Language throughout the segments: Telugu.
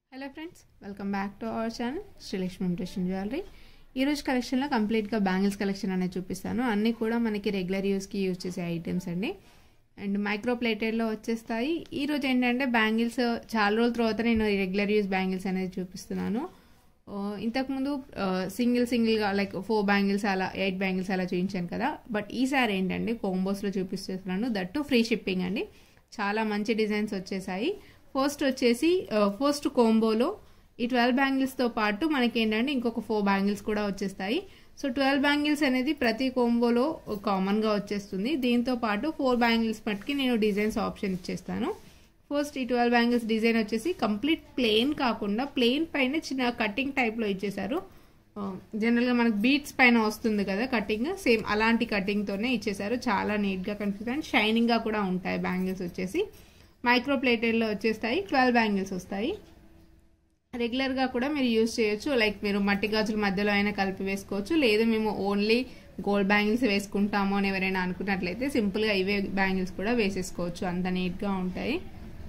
hello friends welcome back to our channel Srilakshmi impression jewellery ఈరోజు కలెక్షన్లో కంప్లీట్గా బ్యాంగిల్స్ కలెక్షన్ అనేది చూపిస్తాను అన్నీ కూడా మనకి రెగ్యులర్ యూస్కి యూజ్ చేసే ఐటమ్స్ అండి అండ్ మైక్రో ప్లేటెడ్లో వచ్చేస్తాయి ఈరోజు ఏంటంటే బ్యాంగిల్స్ చాలా రోజుల తర్వాత నేను రెగ్యులర్ యూస్ బ్యాంగిల్స్ అనేది చూపిస్తున్నాను ఆ, ఇంతకుముందు సింగిల్ సింగిల్గా లైక్ ఫోర్ బ్యాంగిల్స్ అలా ఎయిట్ బ్యాంగిల్స్ అలా చూపించాను కదా బట్ ఈసారి ఏంటంటే కోంబోస్లో చూపిస్తున్నాను దట్టు ఫ్రీ షిప్పింగ్ అండి చాలా మంచి డిజైన్స్ వచ్చేసాయి ఫస్ట్ వచ్చేసి ఫస్ట్ కోంబోలో ఈ ట్వెల్వ్ బ్యాంగిల్స్తో పాటు మనకి ఏంటంటే ఇంకొక ఫోర్ బ్యాంగిల్స్ కూడా వచ్చేస్తాయి సో ట్వెల్వ్ బ్యాంగిల్స్ అనేది ప్రతి కోంబోలో కామన్గా వచ్చేస్తుంది దీంతో పాటు ఫోర్ బ్యాంగిల్స్ మట్టుకి నేను డిజైన్స్ ఆప్షన్ ఇచ్చేస్తాను ఫస్ట్ ఈ ట్వెల్వ్ బ్యాంగిల్స్ డిజైన్ వచ్చేసి కంప్లీట్ ప్లెయిన్ కాకుండా ప్లెయిన్ పైన చిన్న కటింగ్ టైప్లో ఇచ్చేసారు జనరల్గా మనకు బీట్స్ పైన వస్తుంది కదా కటింగ్ సేమ్ అలాంటి కటింగ్తోనే ఇచ్చేసారు చాలా నీట్గా కనిపిస్తుంది అండ్ షైనింగ్గా కూడా ఉంటాయి బ్యాంగిల్స్ వచ్చేసి మైక్రో ప్లేటెడ్లో వచ్చేస్తాయి ట్వెల్వ్ బ్యాంగిల్స్ వస్తాయి రెగ్యులర్గా కూడా మీరు యూజ్ చేయొచ్చు లైక్ మీరు మట్టి గాజుల మధ్యలో అయినా కలిపి వేసుకోవచ్చు లేదు మేము ఓన్లీ గోల్డ్ బ్యాంగిల్స్ వేసుకుంటాము అని ఎవరైనా అనుకున్నట్లయితే సింపుల్గా ఇవే బ్యాంగిల్స్ కూడా వేసేసుకోవచ్చు అంత నీట్గా ఉంటాయి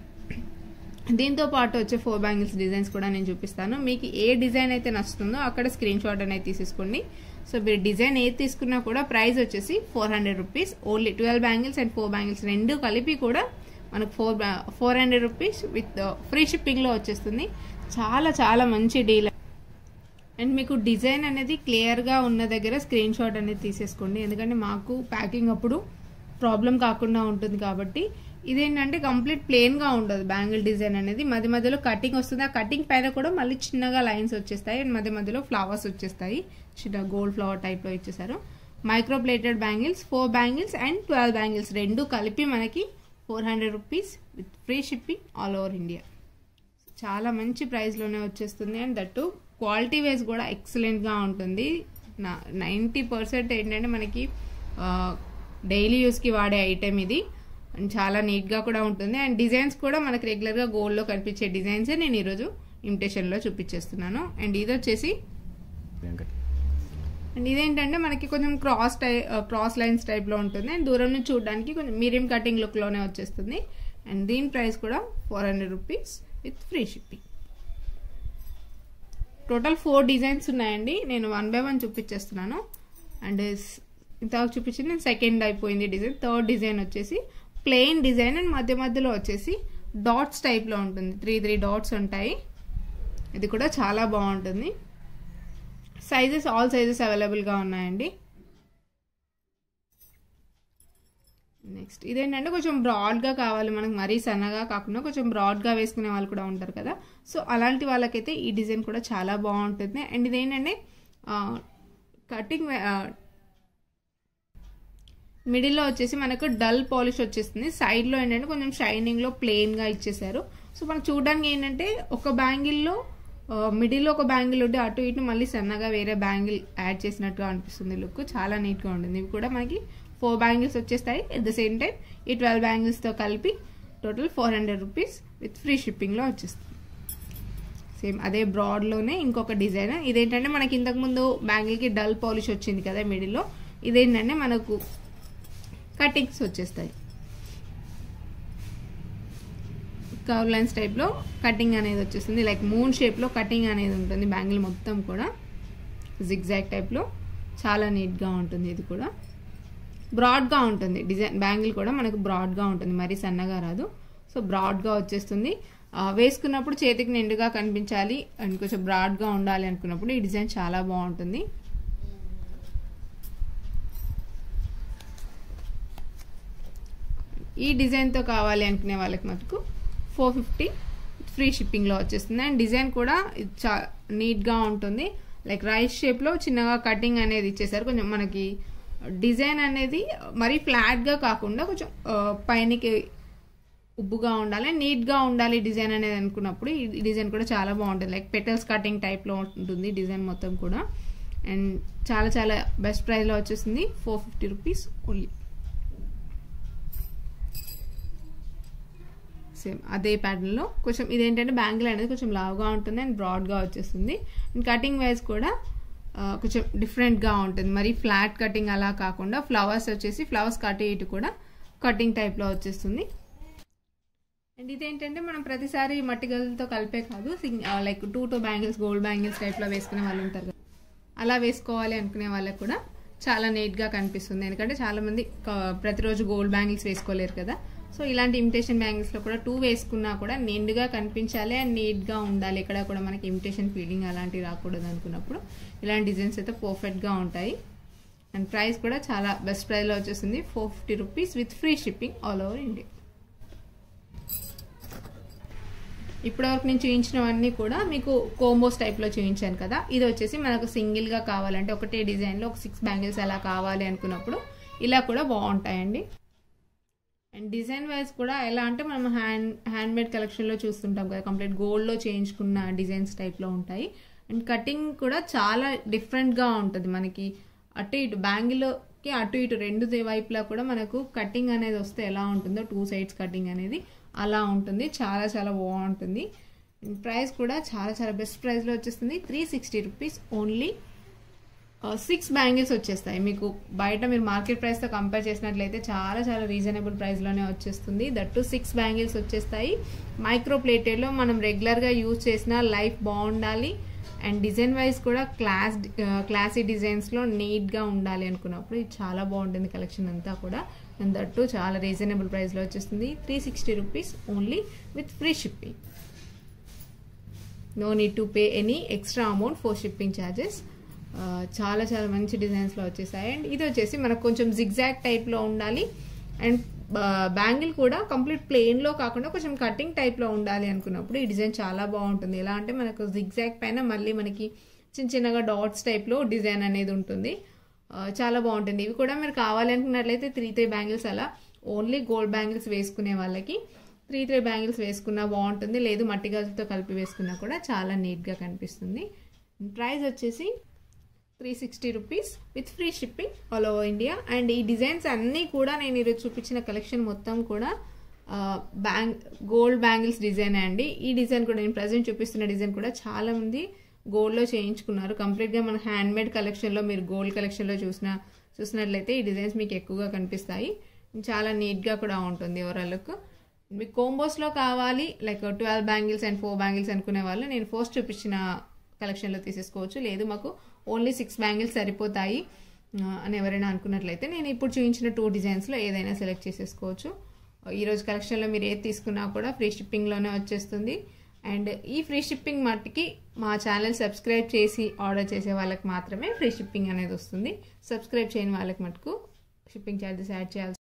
దీంతో పాటు వచ్చే ఫోర్ బ్యాంగిల్స్ డిజైన్స్ కూడా నేను చూపిస్తాను మీకు ఏ డిజైన్ అయితే నచ్చుతుందో అక్కడ స్క్రీన్ షాట్ అనేది తీసేసుకోండి సో మీరు డిజైన్ ఏది తీసుకున్నా కూడా ప్రైస్ వచ్చేసి four hundred rupees only twelve bangles and four bangles రెండు కలిపి కూడా మనకు four four hundred rupees with free షిప్పింగ్లో వచ్చేస్తుంది చాలా చాలా మంచి డీల్ అండ్ మీకు డిజైన్ అనేది క్లియర్గా ఉన్న దగ్గర స్క్రీన్ షాట్ అనేది తీసేసుకోండి ఎందుకంటే మాకు ప్యాకింగ్ అప్పుడు ప్రాబ్లం కాకుండా ఉంటుంది కాబట్టి ఇదేంటంటే కంప్లీట్ ప్లెయిన్గా ఉండదు బ్యాంగిల్ డిజైన్ అనేది మధ్య మధ్యలో కటింగ్ వస్తుంది ఆ కటింగ్ పైన కూడా మళ్ళీ చిన్నగా లైన్స్ వచ్చేస్తాయి అండ్ మధ్య మధ్యలో ఫ్లవర్స్ వచ్చేస్తాయి చిన్న గోల్డ్ ఫ్లవర్ టైప్లో ఇచ్చేసారు micro plated bangles four bangles and twelve bangles రెండు కలిపి మనకి four hundred rupees with free shipping all over India చాలా మంచి ప్రైస్లోనే వచ్చేస్తుంది అండ్ దట్టు క్వాలిటీ వైజ్ కూడా ఎక్సలెంట్గా ఉంటుంది నా నైంటీ పర్సెంట్ ఏంటంటే మనకి డైలీ యూస్కి వాడే ఐటెం ఇది అండ్ చాలా నీట్గా కూడా ఉంటుంది అండ్ డిజైన్స్ కూడా మనకి రెగ్యులర్గా గోల్డ్లో కనిపించే డిజైన్సే నేను ఈరోజు ఇమిటేషన్లో చూపించేస్తున్నాను అండ్ ఇది వచ్చేసి అండ్ ఇదేంటంటే మనకి కొంచెం క్రాస్ టై క్రాస్ లైన్స్ టైప్లో ఉంటుంది అండ్ దూరం నుంచి చూడడానికి కొంచెం మీడియం కటింగ్ లుక్లోనే వచ్చేస్తుంది అండ్ దీని ప్రైస్ కూడా four hundred rupees with free shipping total four designs ఉన్నాయండి నేను వన్ బై వన్ చూపించేస్తున్నాను అండ్ ఇంతవరకు చూపించింది నేను సెకండ్ అయిపోయింది డిజైన్ థర్డ్ డిజైన్ వచ్చేసి ప్లెయిన్ డిజైన్ అండ్ మధ్య మధ్యలో వచ్చేసి డాట్స్ టైప్లో ఉంటుంది త్రీ త్రీ డాట్స్ ఉంటాయి ఇది కూడా చాలా బాగుంటుంది సైజెస్ ఆల్ సైజెస్ అవైలబుల్గా ఉన్నాయండి నెక్స్ట్ ఇదేంటంటే కొంచెం బ్రాడ్గా కావాలి మనకు మరీ సన్నగా కాకుండా కొంచెం బ్రాడ్గా వేసుకునే వాళ్ళు కూడా ఉంటారు కదా సో అలాంటి వాళ్ళకైతే ఈ డిజైన్ కూడా చాలా బాగుంటుంది అండ్ ఇదేంటంటే కటింగ్ మిడిల్లో వచ్చేసి మనకు డల్ పాలిష్ వచ్చేస్తుంది సైడ్లో ఏంటంటే కొంచెం షైనింగ్లో ప్లెయిన్గా ఇచ్చేసారు సో మనకు చూడడానికి ఏంటంటే ఒక బ్యాంగిల్లో మిడిల్లో ఒక బ్యాంగిల్ ఉంటే అటు ఇటు మళ్ళీ సన్నగా వేరే బ్యాంగిల్ యాడ్ చేసినట్టుగా అనిపిస్తుంది లుక్ చాలా నీట్గా ఉంటుంది ఇవి కూడా మనకి ఫోర్ బ్యాంగిల్స్ వచ్చేస్తాయి ఎట్ ద సేమ్ టైం ఈ ట్వెల్వ్ బ్యాంగిల్స్తో కలిపి total four hundred rupees with free షిప్పింగ్లో వచ్చేస్తుంది సేమ్ అదే బ్రాడ్లోనే ఇంకొక డిజైన్ ఇదేంటంటే మనకి ఇంతకుముందు బ్యాంగిల్కి డల్ పాలిష్ వచ్చింది కదా మిడిల్లో ఇదేంటంటే మనకు కటింగ్స్ వచ్చేస్తాయి కర్వ్ లైన్స్ టైప్లో కటింగ్ అనేది వచ్చేస్తుంది లైక్ మూన్ షేప్లో కటింగ్ అనేది ఉంటుంది బ్యాంగిల్ మొత్తం కూడా జిగ్జాగ్ టైప్లో చాలా నీట్గా ఉంటుంది ఇది కూడా బ్రాడ్గా ఉంటుంది డిజైన్ బ్యాంగిల్ కూడా మనకు బ్రాడ్గా ఉంటుంది మరీ సన్నగా రాదు సో బ్రాడ్గా వచ్చేస్తుంది వేసుకున్నప్పుడు చేతికి నిండుగా కనిపించాలి అండ్ కొంచెం బ్రాడ్గా ఉండాలి అనుకున్నప్పుడు ఈ డిజైన్ చాలా బాగుంటుంది ఈ డిజైన్తో కావాలి అనుకునే వాళ్ళకి మటుకు ఫోర్ ఫిఫ్టీ ఫ్రీ షిప్పింగ్లో వచ్చేస్తుంది అండ్ డిజైన్ కూడా చా నీట్గా ఉంటుంది లైక్ రైస్ షేప్లో చిన్నగా కటింగ్ అనేది ఇచ్చేసారు కొంచెం మనకి డిజైన్ అనేది మరీ ఫ్లాట్గా కాకుండా కొంచెం పైనకి ఉబ్బుగా ఉండాలి నీట్గా ఉండాలి డిజైన్ అనేది అనుకున్నప్పుడు ఈ డిజైన్ కూడా చాలా బాగుంటుంది లైక్ పెటల్స్ కటింగ్ టైప్లో ఉంటుంది డిజైన్ మొత్తం కూడా అండ్ చాలా చాలా బెస్ట్ ప్రైస్లో వచ్చేసింది four fifty rupees only same అదే ప్యాటర్న్లో కొంచెం ఇదేంటంటే బ్యాంగిల్ అనేది కొంచెం లావుగా ఉంటుంది అండ్ బ్రాడ్గా వచ్చేస్తుంది అండ్ కటింగ్ వైజ్ కూడా కొంచెం డిఫరెంట్గా ఉంటుంది మరి ఫ్లాట్ కటింగ్ అలా కాకుండా ఫ్లవర్స్ వచ్చేసి ఫ్లవర్స్ కట్ ఇటు కూడా కటింగ్ టైప్లో వచ్చేస్తుంది అండ్ ఇదేంటంటే మనం ప్రతిసారి మట్టి గదులతో కలిపే కాదు like two two bangles gold bangles టైప్లో వేసుకునే వాళ్ళు ఉంటారు కదా అలా వేసుకోవాలి అనుకునే వాళ్ళకి కూడా చాలా నీట్గా కనిపిస్తుంది ఎందుకంటే చాలామంది ప్రతిరోజు గోల్డ్ బ్యాంగిల్స్ వేసుకోలేరు కదా సో ఇలాంటి ఇమిటేషన్ బ్యాంగిల్స్లో కూడా టూ వేసుకున్నా కూడా నిండుగా కనిపించాలి అండ్ నీట్గా ఉండాలి ఇక్కడ కూడా మనకి ఇమిటేషన్ ఫీలింగ్ అలాంటివి రాకూడదు అనుకున్నప్పుడు ఇలాంటి డిజైన్స్ అయితే పర్ఫెక్ట్గా ఉంటాయి అండ్ ప్రైస్ కూడా చాలా బెస్ట్ ప్రైస్లో వచ్చేసింది four fifty rupees with free shipping all over India ఇప్పటివరకు నేను చూపించినవన్నీ కూడా మీకు కోంబోస్ టైప్లో చూపించాను కదా ఇది వచ్చేసి మనకు సింగిల్గా కావాలంటే ఒకటే డిజైన్లో ఒక సిక్స్ బ్యాంగిల్స్ అలా కావాలి అనుకున్నప్పుడు ఇలా కూడా బాగుంటాయండి అండ్ డిజైన్ వైజ్ కూడా ఎలా అంటే మనం హ్యాండ్ హ్యాండ్మేడ్ కలెక్షన్లో చూస్తుంటాం కదా కంప్లీట్ గోల్డ్లో చేయించుకున్న డిజైన్స్ టైప్లో ఉంటాయి అండ్ కటింగ్ కూడా చాలా డిఫరెంట్గా ఉంటుంది మనకి అటు ఇటు బ్యాంగిల్కి అటు ఇటు రెండు వైపులా కూడా మనకు కటింగ్ అనేది వస్తే ఎలా ఉంటుందో టూ సైడ్స్ కటింగ్ అనేది అలా ఉంటుంది చాలా చాలా బాగుంటుంది ప్రైస్ కూడా చాలా చాలా బెస్ట్ ప్రైస్లో వచ్చేస్తుంది three sixty rupees only six bangles వచ్చేస్తాయి మీకు బయట మీరు మార్కెట్ ప్రైస్తో కంపేర్ చేసినట్లయితే చాలా చాలా రీజనబుల్ ప్రైస్లోనే వచ్చేస్తుంది దట్టు సిక్స్ బ్యాంగిల్స్ వచ్చేస్తాయి మైక్రో ప్లేటెడ్లో మనం రెగ్యులర్గా యూజ్ చేసిన లైఫ్ బాగుండాలి అండ్ డిజైన్ వైజ్ కూడా క్లాస్ క్లాసీ డిజైన్స్లో నీట్గా ఉండాలి అనుకున్నప్పుడు ఇది చాలా బాగుంటుంది కలెక్షన్ అంతా కూడా అండ్ దట్టు చాలా రీజనబుల్ ప్రైస్లో వచ్చేస్తుంది three sixty rupees only with free shipping no need to pay any extra amount for shipping charges చాలా చాలా మంచి డిజైన్స్లో వచ్చేసాయి అండ్ ఇది వచ్చేసి మనకు కొంచెం జిగ్జాగ్ టైప్లో ఉండాలి అండ్ బ్యాంగిల్ కూడా కంప్లీట్ ప్లెయిన్లో కాకుండా కొంచెం కటింగ్ టైప్లో ఉండాలి అనుకున్నప్పుడు ఈ డిజైన్ చాలా బాగుంటుంది ఎలా అంటే మనకు జిగ్జాగ్ పైన మళ్ళీ మనకి చిన్న చిన్నగా డాట్స్ టైప్లో డిజైన్ అనేది ఉంటుంది చాలా బాగుంటుంది ఇవి కూడా మీరు కావాలి అనుకున్నట్లయితే త్రీ త్రీ బ్యాంగిల్స్ అలా ఓన్లీ గోల్డ్ బ్యాంగిల్స్ వేసుకునే వాళ్ళకి త్రీ త్రీ బ్యాంగిల్స్ వేసుకున్నా బాగుంటుంది లేదు మట్టి గాజులతో కలిపి వేసుకున్నా కూడా చాలా నీట్గా కనిపిస్తుంది ప్రైస్ వచ్చేసి three sixty rupees with free shipping all over India and ఈ డిజైన్స్ అన్నీ కూడా నేను ఈరోజు చూపించిన కలెక్షన్ మొత్తం కూడా బ్యాంగ్ గోల్డ్ బ్యాంగిల్స్ డిజైన్ అండి ఈ డిజైన్ కూడా నేను ప్రజెంట్ చూపిస్తున్న డిజైన్ కూడా చాలామంది గోల్డ్లో చేయించుకున్నారు కంప్లీట్గా మన హ్యాండ్మేడ్ కలెక్షన్లో మీరు గోల్డ్ కలెక్షన్లో చూసిన చూసినట్లయితే ఈ డిజైన్స్ మీకు ఎక్కువగా కనిపిస్తాయి చాలా నీట్గా కూడా ఉంటుంది ఓవరాల్ లుక్ మీకు కోంబోస్లో కావాలి like twelve bangles and four bangles అనుకునే వాళ్ళు నేను ఫస్ట్ చూపించిన కలెక్షన్లో తీసేసుకోవచ్చు లేదు మాకు ఓన్లీ సిక్స్ బ్యాంగిల్స్ సరిపోతాయి అని ఎవరైనా అనుకున్నట్లయితే నేను ఇప్పుడు చూపించిన టూ డిజైన్స్లో ఏదైనా సెలెక్ట్ చేసేసుకోవచ్చు ఈరోజు కలెక్షన్లో మీరు ఏది తీసుకున్నా కూడా ఫ్రీ షిప్పింగ్లోనే వచ్చేస్తుంది అండ్ ఈ ఫ్రీ షిప్పింగ్ మట్టుకి మా ఛానల్ సబ్స్క్రైబ్ చేసి ఆర్డర్ చేసే వాళ్ళకి మాత్రమే ఫ్రీ షిప్పింగ్ అనేది వస్తుంది సబ్స్క్రైబ్ చేయని వాళ్ళకి మటుకు షిప్పింగ్ ఛార్జెస్ యాడ్ చేయాల్సి